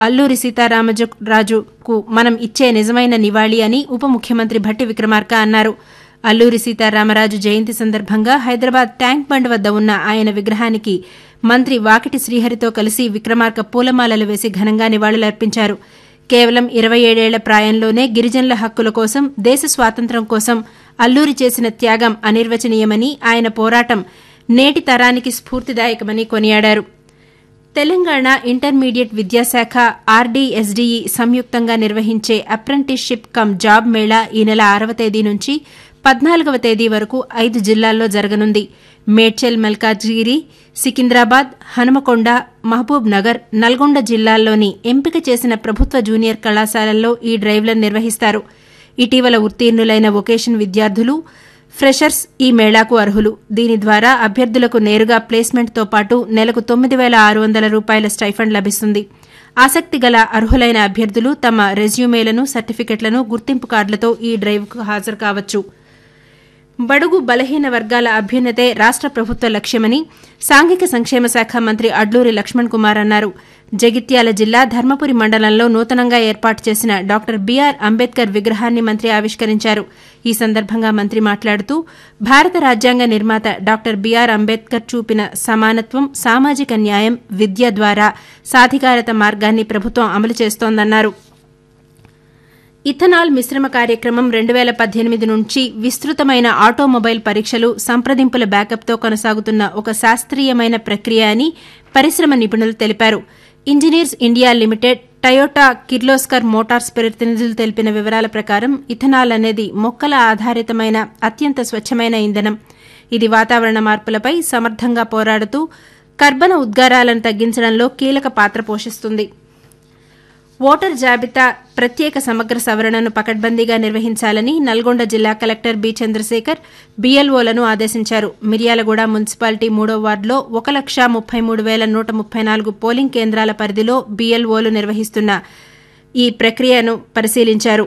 అల్లూరి సీతారామరాజుకు మనం ఇచ్చే నిజమైన నివాళి అని ఉప ముఖ్యమంత్రి భట్టి విక్రమార్క అన్నారు అల్లూరి సీతారామరాజు జయంతి సందర్భంగా హైదరాబాద్ ట్యాంక్ బండ్ వద్ద ఉన్న ఆయన విగ్రహానికి మంత్రి వాకిటి శ్రీహరితో కలిసి విక్రమార్క పూలమాలలు వేసి ఘనంగా నివాళులర్పించారు కేవలం ఇరవై ఏడేళ్ల ప్రాయంలోనే గిరిజనుల హక్కుల కోసం దేశ స్వాతంత్ర్యం కోసం అల్లూరి చేసిన త్యాగం అనిర్వచనీయమని ఆయన పోరాటం నేటి తరానికి స్ఫూర్తిదాయకమని కొనియాడారు తెలంగాణ ఇంటర్మీడియట్ విద్యాశాఖ ఆర్డీఎస్డీఈ సంయుక్తంగా నిర్వహించే అప్రెంటిస్షిప్ కమ్ జాబ్ మేళా ఈ నెల ఆరవ తేదీ నుంచి పద్నాలుగవ తేదీ వరకు ఐదు జిల్లాల్లో జరగనుంది మేడ్చల్ మల్కాజ్గిరి సికింద్రాబాద్ హనుమకొండ మహబూబ్ నగర్ నల్గొండ జిల్లాల్లోని ఎంపిక చేసిన ప్రభుత్వ జూనియర్ కళాశాలల్లో ఈ డ్రైవ్లను నిర్వహిస్తారు ఇటీవల ఉత్తీర్ణులైన వొకేషన్ విద్యార్థులు ఫ్రెషర్స్ ఈ మేళాకు అర్హులు దీని ద్వారా అభ్యర్థులకు నేరుగా ప్లేస్మెంట్తో పాటు నెలకు తొమ్మిది వేల ఆరు వందల రూపాయల స్టైఫండ్ లభిస్తుంది ఆసక్తి గల అర్హులైన అభ్యర్థులు తమ రెజ్యూమేలను సర్టిఫికెట్లను గుర్తింపు కార్డులతో ఈ డ్రైవ్కు హాజరు కావచ్చు బడుగు బలహీన వర్గాల అభ్యున్నతే రాష్ట ప్రభుత్వ లక్ష్యమని సాంఘిక సంక్షేమ శాఖ మంత్రి అడ్లూరి లక్ష్మణ్ కుమార్ అన్నారు జగిత్యాల జిల్లా ధర్మపురి మండలంలో నూతనంగా ఏర్పాటు చేసిన డాక్టర్ బీఆర్ అంబేద్కర్ విగ్రహాన్ని మంత్రి ఆవిష్కరించారు ఈ సందర్భంగా మంత్రి మాట్లాడుతూ భారత రాజ్యాంగ నిర్మాత డాక్టర్ బీఆర్ అంబేద్కర్ చూపిన సమానత్వం సామాజిక న్యాయం విద్య ద్వారా సాధికారత మార్గాన్ని ప్రభుత్వం అమలు చేస్తోందన్నారు ఇథనాల్ మిశ్రమ కార్యక్రమం రెండు వేల పద్దెనిమిది నుంచి విస్తృతమైన ఆటోమొబైల్ పరీక్షలు సంప్రదింపుల బ్యాకప్తో కొనసాగుతున్న ఒక శాస్త్రీయమైన ప్రక్రియ అని పరిశ్రమ నిపుణులు తెలిపారు Engineers India Limited Toyota Kirloskar Motors ప్రతినిధులు తెలిపిన వివరాల ప్రకారం ఇథనాల్ అనేది మొక్కల ఆధారితమైన అత్యంత స్వచ్ఛమైన ఇంధనం ఇది వాతావరణ మార్పులపై సమర్థంగా పోరాడుతూ కర్బన ఉద్గారాలను తగ్గించడంలో కీలక పాత్ర పోషిస్తుంది ఓటర్ జాబితా ప్రత్యేక సమగ్ర సవరణను పకడ్బందీగా నిర్వహించాలని నల్గొండ జిల్లా కలెక్టర్ బి చంద్రశేఖర్ బీఎల్ఓలను ఆదేశించారు మిర్యాలగూడ మున్సిపాలిటీ మూడో వార్డులో ఒక లక్ష ముప్పై మూడు వేల నూట ముప్పై నాలుగు పోలింగ్ కేంద్రాల పరిధిలో బీఎల్ఓలు నిర్వహిస్తున్న ఈ ప్రక్రియను పరిశీలించారు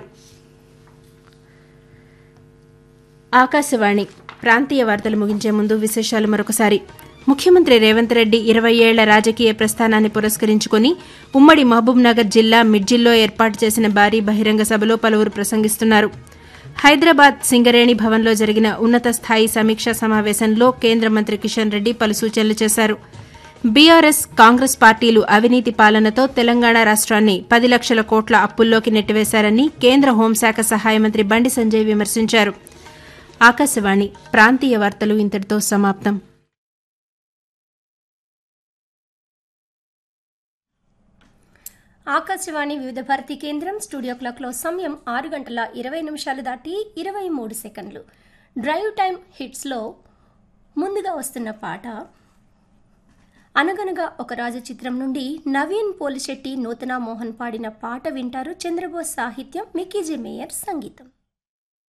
ఆకాశవాణి ప్రాంతీయ వార్తలు ముగించే ముందు విశేషాలు మరొకసారి ముఖ్యమంత్రి రేవంత్ రెడ్డి ఇరవై ఏళ్ల రాజకీయ ప్రస్థానాన్ని పురస్కరించుకుని ఉమ్మడి మహబూబ్నగర్ జిల్లా మిడ్జిల్లో ఏర్పాటు చేసిన భారీ బహిరంగ సభలో పలువురు ప్రసంగిస్తున్నారు హైదరాబాద్ సింగరేణి భవన్లో జరిగిన ఉన్నత స్థాయి సమీక్షా సమావేశంలో కేంద్ర మంత్రి కిషన్ రెడ్డి పలు సూచనలు చేశారు బీఆర్ఎస్ కాంగ్రెస్ పార్టీలు అవినీతి పాలనతో తెలంగాణ రాష్ట్రాన్ని పది లక్షల కోట్ల అప్పుల్లోకి నెట్టివేశారని కేంద్ర హోంశాఖ సహాయ మంత్రి బండి సంజయ్ విమర్శించారు ఆకాశవాణి ప్రాంతీయ వార్తలు ఇంతటితో సమాప్తం ఆకాశవాణి వివిధ భారతి కేంద్రం స్టూడియో క్లాక్లో సమయం ఆరు గంటల ఇరవై నిమిషాలు దాటి ఇరవై మూడు సెకండ్లు డ్రైవ్ టైం హిట్స్లో ముందుగా వస్తున్న పాట అనగనగా ఒక రాజు చిత్రం నుండి నవీన్ పోలిశెట్టి నూతన మోహన్ పాడిన పాట వింటారు చంద్రబోస్ సాహిత్యం మిక్కీజే మేయర్ సంగీతం